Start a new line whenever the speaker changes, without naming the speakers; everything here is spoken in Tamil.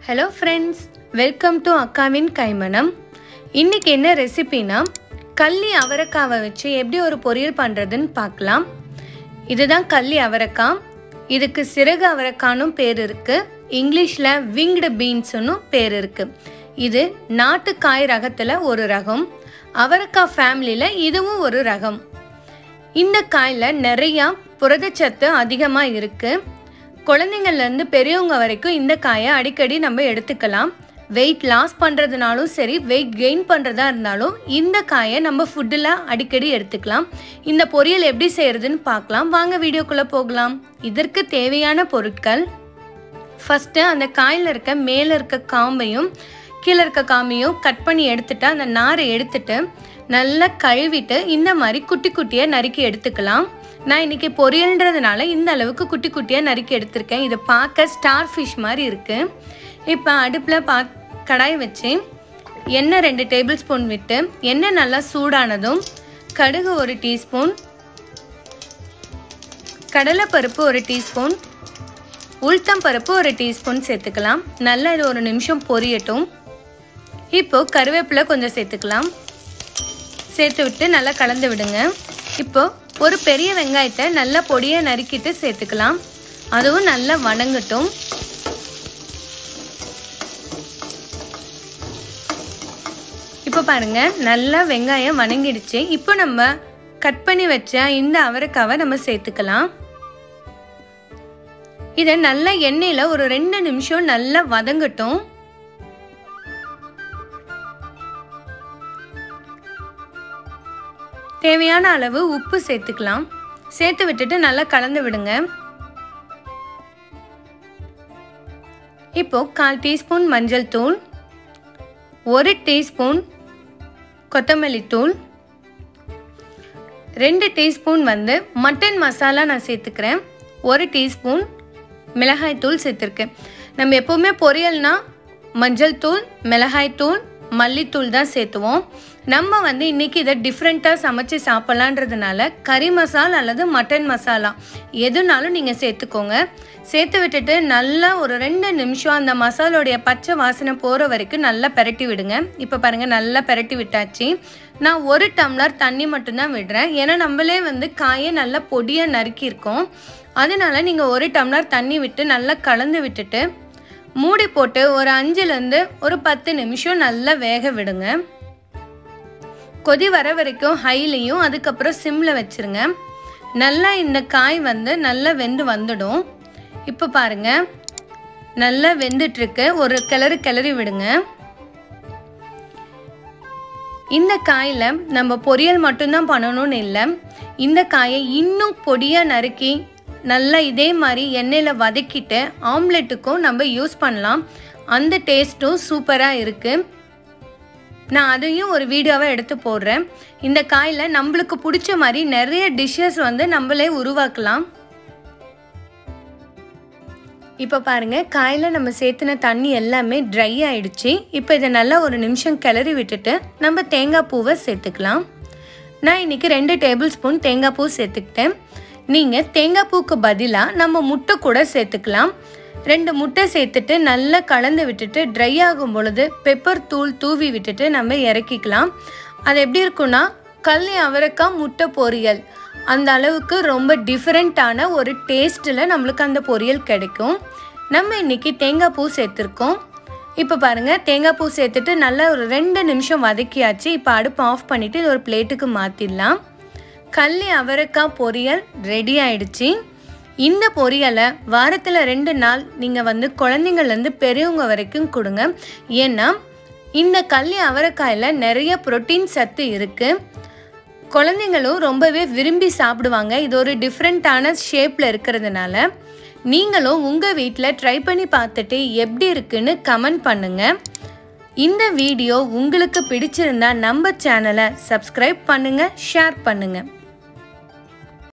ஹலோ ஃப்ரெண்ட்ஸ் வெல்கம் டு அக்காவின் கைமணம் இன்றைக்கி என்ன ரெசிபினா கள்ளி அவரைக்காவை வச்சு எப்படி ஒரு பொரியல் பண்ணுறதுன்னு பார்க்கலாம் இதுதான் கள்ளி அவரைக்காய் இதுக்கு சிறகு அவரைக்கானும் பேர் இருக்குது இங்கிலீஷில் விங்டு பீன்ஸுன்னு பேர் இருக்குது இது நாட்டுக்காய் ரகத்தில் ஒரு ரகம் அவரைக்காய் ஃபேமிலியில் இதுவும் ஒரு ரகம் இந்த காயில் நிறையா புரதச்சத்து அதிகமாக இருக்குது குழந்தைங்கள்லேருந்து பெரியவங்க வரைக்கும் இந்த காயை அடிக்கடி நம்ம எடுத்துக்கலாம் வெயிட் லாஸ் பண்ணுறதுனாலும் சரி வெயிட் கெயின் பண்ணுறதா இருந்தாலும் இந்த காயை நம்ம ஃபுட்டில் அடிக்கடி எடுத்துக்கலாம் இந்த பொரியல் எப்படி செய்கிறதுன்னு பார்க்கலாம் வாங்க வீடியோக்குள்ளே போகலாம் இதற்கு தேவையான பொருட்கள் ஃபஸ்ட்டு அந்த காயில் இருக்க மேலே இருக்க காம்பையும் கீழே இருக்க காம்பையும் கட் பண்ணி எடுத்துட்டு அந்த நாரை எடுத்துட்டு நல்லா கழுவிட்டு இந்த மாதிரி குட்டி குட்டியாக நறுக்கி எடுத்துக்கலாம் நான் இன்றைக்கி பொரியல்ன்றதுனால இந்த அளவுக்கு குட்டி குட்டியாக நறுக்கி எடுத்திருக்கேன் இது பார்க்க ஸ்டார் ஃபிஷ் மாதிரி இருக்குது இப்போ அடுப்பில் பா கடாய் வச்சு எண்ணெய் ரெண்டு டேபிள் ஸ்பூன் விட்டு எண்ணெய் நல்லா சூடானதும் கடுகு ஒரு டீஸ்பூன் கடலைப்பருப்பு ஒரு டீஸ்பூன் உளுத்தம் பருப்பு ஒரு டீஸ்பூன் சேர்த்துக்கலாம் நல்லா இது ஒரு நிமிஷம் பொரியட்டும் இப்போ கருவேப்பிலை கொஞ்சம் சேர்த்துக்கலாம் சேர்த்து விட்டு நல்லா கலந்து விடுங்க இப்போ ஒரு பெரிய வெங்காயத்தை நல்லா பொடியாக நறுக்கிட்டு சேர்த்துக்கலாம் அதுவும் நல்லா வணங்கட்டும் இப்போ பாருங்க நல்லா வெங்காயம் வணங்கிடுச்சு இப்போ நம்ம கட் பண்ணி வச்ச இந்த அவரைக்காவை நம்ம சேர்த்துக்கலாம் இதை நல்லா எண்ணெயில் ஒரு ரெண்டு நிமிஷம் நல்லா வதங்கட்டும் தேவையான அளவு உப்பு சேர்த்துக்கலாம் சேர்த்து விட்டுட்டு நல்லா கலந்து விடுங்க இப்போ கால் டீஸ்பூன் மஞ்சள் தூள் ஒரு டீஸ்பூன் கொத்தமல்லி தூள் ரெண்டு டீஸ்பூன் வந்து மட்டன் மசாலா நான் சேர்த்துக்கிறேன் ஒரு டீஸ்பூன் மிளகாய் தூள் சேர்த்துருக்கேன் நம்ம எப்போவுமே பொரியல்னா மஞ்சள் தூள் மிளகாய் தூள் மல்லித்தூள் தான் சேர்த்துவோம் நம்ம வந்து இன்றைக்கி இதை டிஃப்ரெண்ட்டாக சமைச்சு சாப்பிட்லான்றதுனால கறி மசாலா அல்லது மட்டன் மசாலா எதுனாலும் நீங்கள் சேர்த்துக்கோங்க சேர்த்து விட்டுட்டு நல்லா ஒரு ரெண்டு நிமிஷம் அந்த மசாலோடைய பச்சை வாசனை போகிற வரைக்கும் நல்லா பெரட்டி விடுங்க இப்போ பாருங்கள் நல்லா பெரட்டி விட்டாச்சு நான் ஒரு டம்ளர் தண்ணி மட்டும்தான் விடுறேன் ஏன்னா நம்மளே வந்து காயை நல்லா பொடியாக நறுக்கியிருக்கோம் அதனால நீங்கள் ஒரு டம்ளர் தண்ணி விட்டு நல்லா கலந்து விட்டுட்டு மூடி போட்டு ஒரு அஞ்சுலேருந்து ஒரு பத்து நிமிஷம் நல்லா வேக விடுங்க கொதி வர வரைக்கும் ஹைலையும் அதுக்கப்புறம் சிம்மில் வச்சுருங்க நல்லா இந்த காய் வந்து நல்லா வெந்து வந்துடும் இப்போ பாருங்க நல்லா வெந்துட்டுருக்கு ஒரு கிளறு கிளறி விடுங்க இந்த காயில் நம்ம பொரியல் மட்டும்தான் பண்ணணும்னு இல்லை இந்த காயை இன்னும் பொடியாக நறுக்கி நல்லா இதே மாதிரி எண்ணெயில் வதக்கிட்டு ஆம்லெட்டுக்கும் நம்ம யூஸ் பண்ணலாம் அந்த டேஸ்ட்டும் சூப்பராக இருக்குது நான் அதையும் ஒரு வீடியோவை எடுத்து போடுறேன் இந்த காயில் நம்மளுக்கு பிடிச்ச மாதிரி நிறைய டிஷ்ஷஸ் வந்து நம்மளே உருவாக்கலாம் இப்போ பாருங்கள் காயில் நம்ம சேர்த்துன தண்ணி எல்லாமே ட்ரை ஆயிடுச்சு இப்போ இதை நல்லா ஒரு நிமிஷம் கிளறி விட்டுட்டு நம்ம தேங்காய் பூவை சேர்த்துக்கலாம் நான் இன்றைக்கி ரெண்டு டேபிள் ஸ்பூன் தேங்காய் பூ சேர்த்துக்கிட்டேன் நீங்கள் தேங்காய் பூக்கு பதிலாக நம்ம முட்டை கூட சேர்த்துக்கலாம் ரெண்டு முட்டை சேர்த்துட்டு நல்லா கலந்து விட்டுட்டு ட்ரை ஆகும் பொழுது பெப்பர் தூள் தூவி விட்டுட்டு நம்ம இறக்கிக்கலாம் அது எப்படி இருக்குன்னா கல்லி அவரைக்காய் முட்டை பொரியல் அந்த அளவுக்கு ரொம்ப டிஃப்ரெண்ட்டான ஒரு டேஸ்ட்டில் நம்மளுக்கு அந்த பொரியல் கிடைக்கும் நம்ம இன்றைக்கி தேங்காய் பூ சேர்த்துருக்கோம் இப்போ பாருங்கள் தேங்காய் பூ சேர்த்துட்டு நல்லா ஒரு ரெண்டு நிமிஷம் வதக்கியாச்சு இப்போ அடுப்பு ஆஃப் பண்ணிவிட்டு இது ஒரு பிளேட்டுக்கு மாற்றிடலாம் கல்லி அவரைக்காய் பொரியல் ரெடி ஆயிடுச்சு இந்த பொரியலை வாரத்தில் ரெண்டு நாள் நீங்கள் வந்து குழந்தைங்கள்லேருந்து பெரியவங்க வரைக்கும் கொடுங்க ஏன்னா இந்த கல்லி அவரைக்காயில் நிறைய புரோட்டீன் சத்து இருக்குது குழந்தைங்களும் ரொம்பவே விரும்பி சாப்பிடுவாங்க இது ஒரு டிஃப்ரெண்ட்டான ஷேப்பில் இருக்கிறதுனால நீங்களும் உங்கள் வீட்டில் ட்ரை பண்ணி பார்த்துட்டு எப்படி இருக்குன்னு கமெண்ட் பண்ணுங்கள் இந்த வீடியோ உங்களுக்கு பிடிச்சிருந்தா நம்ம சேனலை சப்ஸ்கிரைப் பண்ணுங்கள் ஷேர் பண்ணுங்கள்